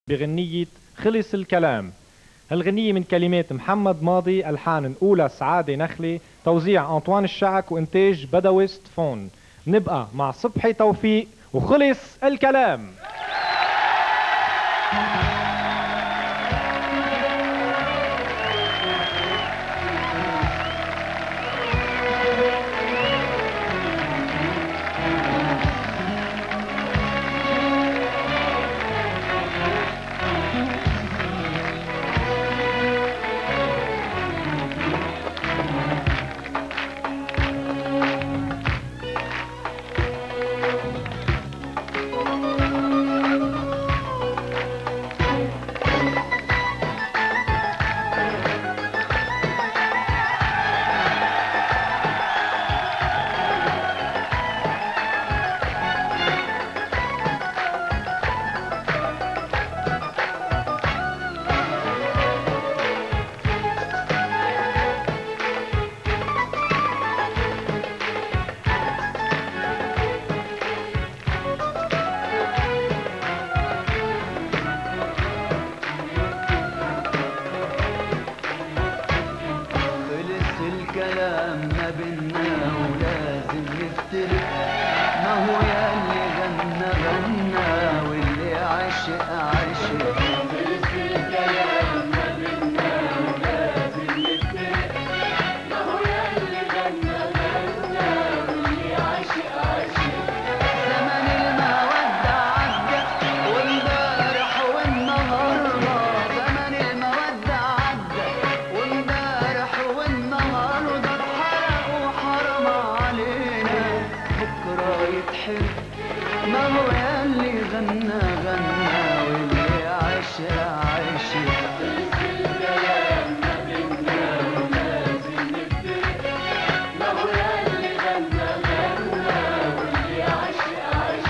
بغنية خلص الكلام هالغنية من كلمات محمد ماضي ألحان أولى سعادة نخلي توزيع أنطوان الشعك وإنتاج بدويست فون نبقى مع صبحي توفيق وخلص الكلام خلص الكلام ما بينا ولازم نفترق ما هو يا اللي غنى غنى واللي عاشق عاشق خلص الكلام ما بينا ولازم نفترق ما هو يا اللي غنى غنى واللي عاشق عاشق زمن المودة عدى وامبارح والنهارده زمن المودة عدى وامبارح والنهارده اتحرق وحرم علينا بكره يتحرق ما هو يا اللي غنى غنى واللي عاش عاش ما هو يا اللي غنى غنى واللي عاش عاش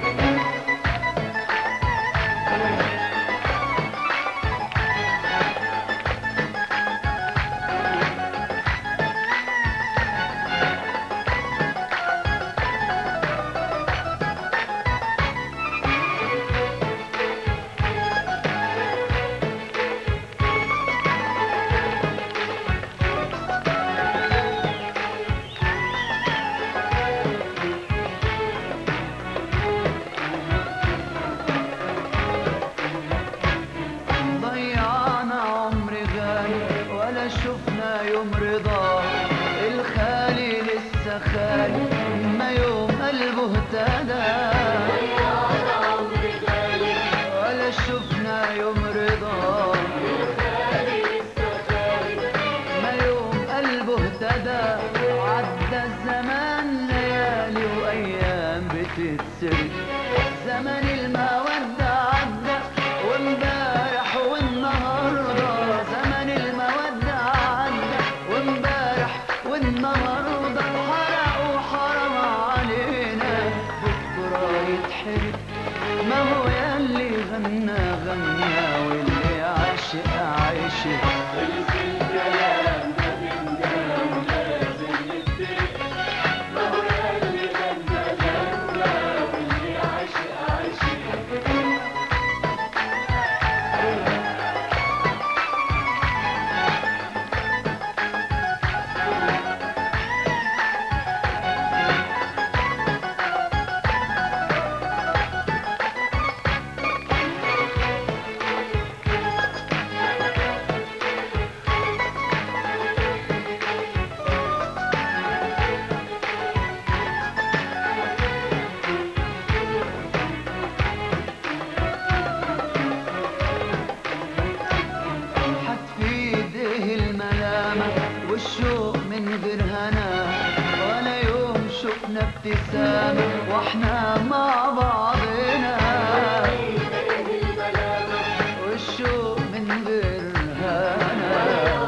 ضيعنا عمر غالي ولا شفنا يوم رضا الخالي لسه خالي ما يوم قلبه اهتدى ولا شفنا يوم رضا ما يوم قلبه اهتدى عدى الزمان ليالي وايام بتتسرق زمن المودة عدى وامبارح والنهارده زمن المودة عدى وامبارح والنهارده حرق وحرم علينا بكره يتحرق ما هو يا اللي غنى غنى واللي عاشق عاشق حتفيد ايه الملامة والشوق من غير هنا ولا يوم شفنا ابتسامة واحنا مع بعضنا والشوق من غير هنا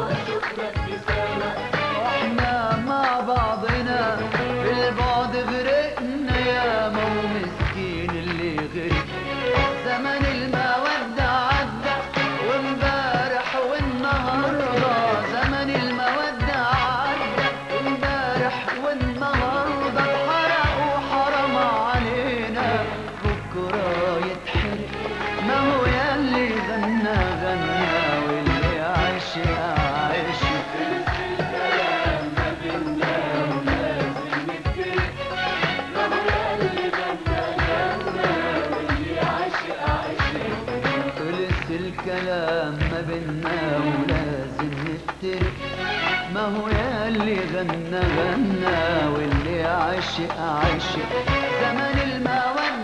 واحنا مع بعضنا في البعد غرقنا يا مو مسكين اللي غرق زمن المودة عدى وامبارح والنهارده زمن المودة عدى وامبارح والنهارده اتحرق وحرم علينا الكلام ما بينا ولازم نفترق ما هو يا اللي غنى غنى واللي عشق عشق زمن المودة